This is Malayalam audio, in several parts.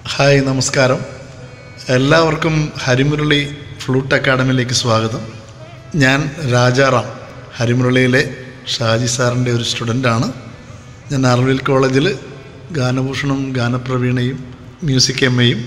ഹായ് നമസ്കാരം എല്ലാവർക്കും ഹരിമുരളി ഫ്ലൂട്ട് അക്കാഡമിയിലേക്ക് സ്വാഗതം ഞാൻ രാജാറാം ഹരിമുരളിയിലെ ഷാജി സാറിൻ്റെ ഒരു സ്റ്റുഡൻ്റാണ് ഞാൻ അറവിൽ കോളേജിൽ ഗാനഭൂഷണം ഗാനപ്രവീണയും മ്യൂസിക് എം എയും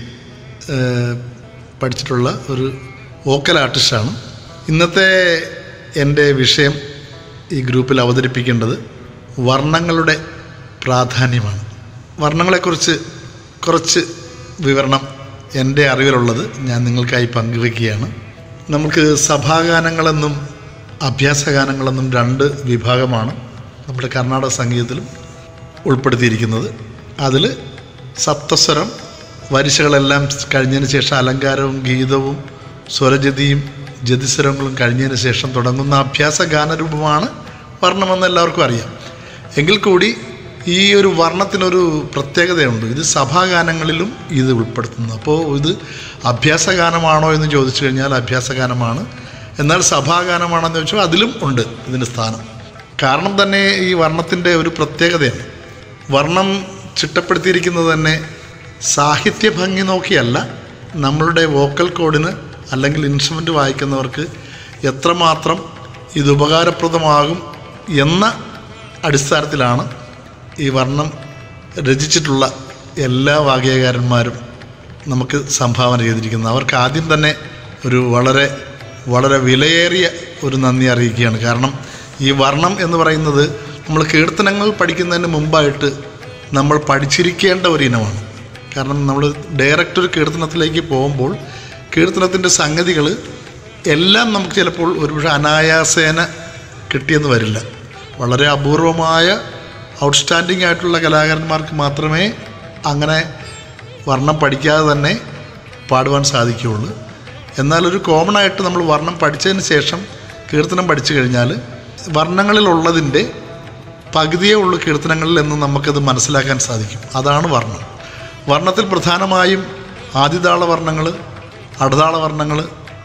പഠിച്ചിട്ടുള്ള ഒരു വോക്കൽ ആർട്ടിസ്റ്റാണ് ഇന്നത്തെ എൻ്റെ വിഷയം ഈ ഗ്രൂപ്പിൽ അവതരിപ്പിക്കേണ്ടത് വർണ്ണങ്ങളുടെ പ്രാധാന്യമാണ് വർണ്ണങ്ങളെക്കുറിച്ച് കുറച്ച് വിവരണം എൻ്റെ അറിവിലുള്ളത് ഞാൻ നിങ്ങൾക്കായി പങ്കുവയ്ക്കുകയാണ് നമുക്ക് സഭാഗാനങ്ങളെന്നും അഭ്യാസഗാനങ്ങളെന്നും രണ്ട് വിഭാഗമാണ് നമ്മുടെ കർണാടക സംഗീതത്തിലും ഉൾപ്പെടുത്തിയിരിക്കുന്നത് അതിൽ സപ്തസ്വരം വരിശകളെല്ലാം കഴിഞ്ഞതിന് ശേഷം അലങ്കാരവും ഗീതവും സ്വരജതിയും ജതിസ്വരങ്ങളും കഴിഞ്ഞതിന് ശേഷം തുടങ്ങുന്ന അഭ്യാസ ഗാനരൂപമാണ് വർണ്ണമെന്ന് എല്ലാവർക്കും അറിയാം എങ്കിൽ കൂടി ഈ ഒരു വർണ്ണത്തിനൊരു പ്രത്യേകതയുണ്ട് ഇത് സഭാഗാനങ്ങളിലും ഇത് ഉൾപ്പെടുത്തുന്നു അപ്പോൾ ഇത് അഭ്യാസഗാനമാണോ എന്ന് ചോദിച്ചു കഴിഞ്ഞാൽ അഭ്യാസഗാനമാണ് എന്നാൽ സഭാഗാനമാണെന്ന് ചോദിച്ചാൽ അതിലും ഉണ്ട് ഇതിന് സ്ഥാനം കാരണം തന്നെ ഈ വർണ്ണത്തിൻ്റെ ഒരു പ്രത്യേകതയാണ് വർണ്ണം ചിട്ടപ്പെടുത്തിയിരിക്കുന്നത് തന്നെ സാഹിത്യ ഭംഗി നോക്കിയല്ല നമ്മളുടെ വോക്കൽ കോഡിന് അല്ലെങ്കിൽ ഇൻസ്ട്രുമെൻ്റ് വായിക്കുന്നവർക്ക് എത്രമാത്രം ഇത് ഉപകാരപ്രദമാകും എന്ന അടിസ്ഥാനത്തിലാണ് ഈ വർണ്ണം രചിച്ചിട്ടുള്ള എല്ലാ വാഗ്യകാരന്മാരും നമുക്ക് സംഭാവന ചെയ്തിരിക്കുന്നത് അവർക്ക് ആദ്യം തന്നെ ഒരു വളരെ വളരെ വിലയേറിയ ഒരു നന്ദി അറിയിക്കുകയാണ് കാരണം ഈ വർണ്ണം എന്ന് പറയുന്നത് നമ്മൾ കീർത്തനങ്ങൾ പഠിക്കുന്നതിന് മുമ്പായിട്ട് നമ്മൾ പഠിച്ചിരിക്കേണ്ട ഒരു ഇനമാണ് കാരണം നമ്മൾ ഡയറക്റ്റ് ഒരു കീർത്തനത്തിലേക്ക് പോകുമ്പോൾ കീർത്തനത്തിൻ്റെ സംഗതികൾ എല്ലാം നമുക്ക് ചിലപ്പോൾ ഒരുപക്ഷെ അനായാസേന കിട്ടിയെന്ന് വരില്ല വളരെ അപൂർവമായ ഔട്ട്സ്റ്റാൻഡിംഗ് ആയിട്ടുള്ള കലാകാരന്മാർക്ക് മാത്രമേ അങ്ങനെ വർണ്ണം പഠിക്കാതെ തന്നെ പാടുവാൻ സാധിക്കുകയുള്ളൂ എന്നാൽ ഒരു കോമൺ ആയിട്ട് നമ്മൾ വർണ്ണം പഠിച്ചതിന് ശേഷം കീർത്തനം പഠിച്ചു കഴിഞ്ഞാൽ വർണ്ണങ്ങളിലുള്ളതിൻ്റെ പകുതിയേ ഉള്ളൂ കീർത്തനങ്ങളിൽ എന്ന് നമുക്കത് മനസ്സിലാക്കാൻ സാധിക്കും അതാണ് വർണ്ണം വർണ്ണത്തിൽ പ്രധാനമായും ആദിതാള വർണ്ണങ്ങൾ അടതാള വർണ്ണങ്ങൾ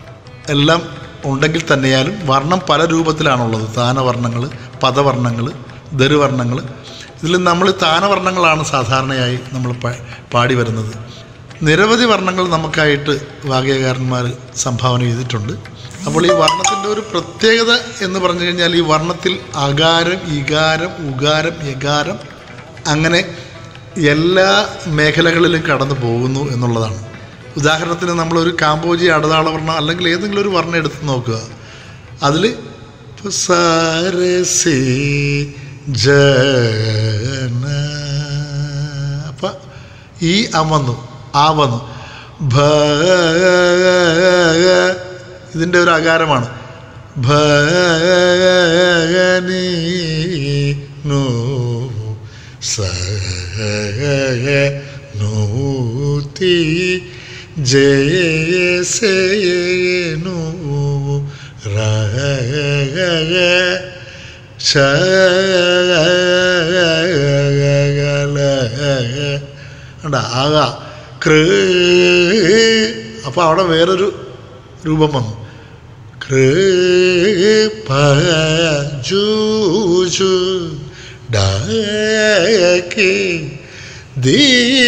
എല്ലാം ഉണ്ടെങ്കിൽ തന്നെയാലും വർണ്ണം പല രൂപത്തിലാണുള്ളത് താനവർണ്ണങ്ങൾ പദവർണ്ണങ്ങൾ ദരുവർണ്ണങ്ങൾ ഇതിൽ നമ്മൾ താനവർണ്ണങ്ങളാണ് സാധാരണയായി നമ്മൾ പ- പാടി വരുന്നത് നിരവധി വർണ്ണങ്ങൾ നമുക്കായിട്ട് വാഗ്യകാരന്മാർ സംഭാവന ചെയ്തിട്ടുണ്ട് അപ്പോൾ ഈ വർണ്ണത്തിൻ്റെ ഒരു പ്രത്യേകത എന്ന് പറഞ്ഞു കഴിഞ്ഞാൽ ഈ വർണ്ണത്തിൽ അകാരം ഇകാരം ഉകാരം യകാരം അങ്ങനെ എല്ലാ മേഖലകളിലും കടന്നു പോകുന്നു എന്നുള്ളതാണ് ഉദാഹരണത്തിന് നമ്മളൊരു കാമ്പോജി അടതാള വർണ്ണം അല്ലെങ്കിൽ ഏതെങ്കിലും ഒരു വർണ്ണം എടുത്ത് നോക്കുക അതിൽ സരസി ജന അപ്പം ഈ അം വന്നു ആ വന്നു ഭ ഇതിൻ്റെ ഒരു അകാരമാണ് ഭനി നോ സൂതി ജയസേനു രഗ ശകല ഉണ്ട് ആക കൃ അപ്പോൾ അവിടെ വേറൊരു രൂപം വന്നു കൃപജൂജു ഡാക്കി ദീ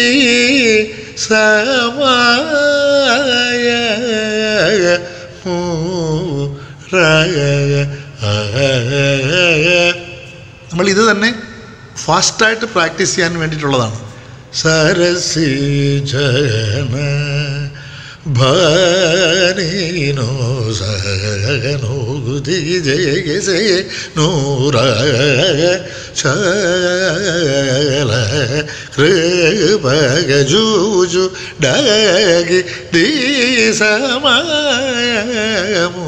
സമയ നമ്മൾ ഇത് തന്നെ ഫാസ്റ്റായിട്ട് പ്രാക്ടീസ് ചെയ്യാൻ വേണ്ടിയിട്ടുള്ളതാണ് സരസി ജന ഭനീനോ സനോ ജയ ജയ നൂറ ശല കൃപഗജൂജു ഡഗി ദീ സമയമു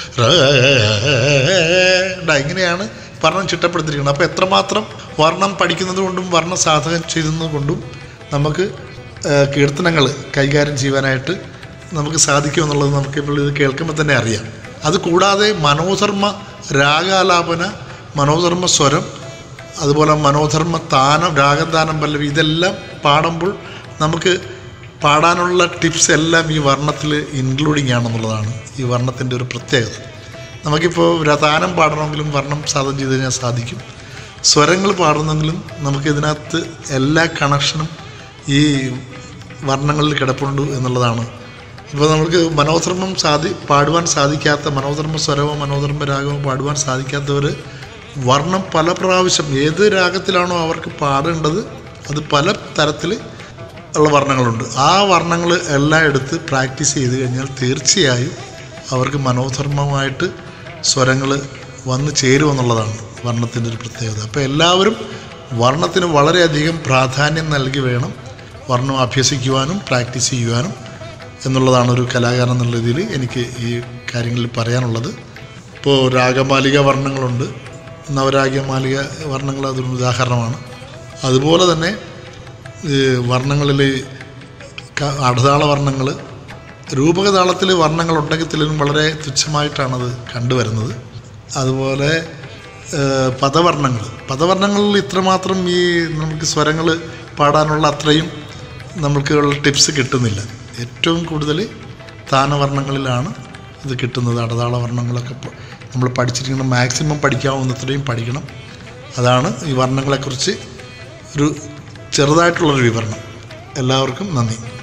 ഇങ്ങനെയാണ് വർണ്ണം ചിട്ടപ്പെടുത്തിയിരിക്കുന്നത് അപ്പോൾ എത്രമാത്രം വർണ്ണം പഠിക്കുന്നത് കൊണ്ടും വർണ്ണം സാധകം ചെയ്യുന്നത് കൊണ്ടും നമുക്ക് കീർത്തനങ്ങൾ കൈകാര്യം ചെയ്യുവാനായിട്ട് നമുക്ക് സാധിക്കുമെന്നുള്ളത് നമുക്കിപ്പോൾ ഇത് കേൾക്കുമ്പോൾ തന്നെ അറിയാം അത് കൂടാതെ മനോധർമ്മ രാഗാലാപന മനോധർമ്മ സ്വരം അതുപോലെ മനോധർമ്മ താനം രാഗദാനം പല്ലവി ഇതെല്ലാം പാടുമ്പോൾ നമുക്ക് പാടാനുള്ള ടിപ്സ് എല്ലാം ഈ വർണ്ണത്തിൽ ഇൻക്ലൂഡിങ് ആണെന്നുള്ളതാണ് ഈ വർണ്ണത്തിൻ്റെ ഒരു പ്രത്യേകത നമുക്കിപ്പോൾ ര- താനം പാടണമെങ്കിലും വർണ്ണം സാധനം ചെയ്ത് കഴിഞ്ഞാൽ സാധിക്കും സ്വരങ്ങൾ പാടുന്നെങ്കിലും നമുക്ക് ഇതിനകത്ത് എല്ലാ കണക്ഷനും ഈ വർണ്ണങ്ങളിൽ കിടപ്പുണ്ട് എന്നുള്ളതാണ് ഇപ്പോൾ നമുക്ക് മനോധർമ്മം സാധി പാടുവാൻ സാധിക്കാത്ത മനോധർമ്മ സ്വരമോ മനോധർമ്മ രാഗമോ പാടുവാൻ സാധിക്കാത്തവർ വർണ്ണം പല പ്രാവശ്യം ഏത് രാഗത്തിലാണോ അവർക്ക് പാടേണ്ടത് അത് പല തരത്തിൽ ഉള്ള വർണ്ണങ്ങളുണ്ട് ആ വർണ്ണങ്ങൾ എല്ലാം എടുത്ത് പ്രാക്ടീസ് ചെയ്ത് കഴിഞ്ഞാൽ തീർച്ചയായും അവർക്ക് മനോധർമ്മമായിട്ട് സ്വരങ്ങൾ വന്ന് ചേരുമെന്നുള്ളതാണ് വർണ്ണത്തിൻ്റെ ഒരു പ്രത്യേകത അപ്പോൾ എല്ലാവരും വർണ്ണത്തിന് വളരെയധികം പ്രാധാന്യം നൽകി വേണം വർണ്ണം അഭ്യസിക്കുവാനും പ്രാക്ടീസ് ചെയ്യുവാനും എന്നുള്ളതാണ് ഒരു കലാകാരൻ എന്നുള്ള രീതിയിൽ എനിക്ക് ഈ കാര്യങ്ങളിൽ പറയാനുള്ളത് ഇപ്പോൾ രാഗമാലിക വർണ്ണങ്ങളുണ്ട് നവരാഗമാലിക വർണ്ണങ്ങൾ അതൊരു ഉദാഹരണമാണ് അതുപോലെ തന്നെ ഈ വർണ്ണങ്ങളിൽ ക- അടതാള വർണ്ണങ്ങൾ രൂപകതാളത്തിൽ വർണ്ണങ്ങളുണ്ടെങ്കിൽ പോലും വളരെ തുച്ഛമായിട്ടാണത് കണ്ടുവരുന്നത് അതുപോലെ ഏഹ്, പദവർണ്ണങ്ങൾ പദവർണ്ണങ്ങളിൽ ഇത്രമാത്രം ഈ നമുക്ക് സ്വരങ്ങൾ പാടാനുള്ള അത്രയും നമുക്ക് ഉള്ള ടിപ്സ് കിട്ടുന്നില്ല ഏറ്റവും കൂടുതൽ താനവർണ്ണങ്ങളിലാണ് ഇത് കിട്ടുന്നത് അടതാള വർണ്ണങ്ങളൊക്കെ പ- നമ്മൾ പഠിച്ചിരിക്കണം മാക്സിമം പഠിക്കാവുന്നത്രയും പഠിക്കണം അതാണ് ഈ വർണ്ണങ്ങളെക്കുറിച്ച് ഒരു ചെറുതായിട്ടുള്ളൊരു വിവരണം എല്ലാവർക്കും നന്ദി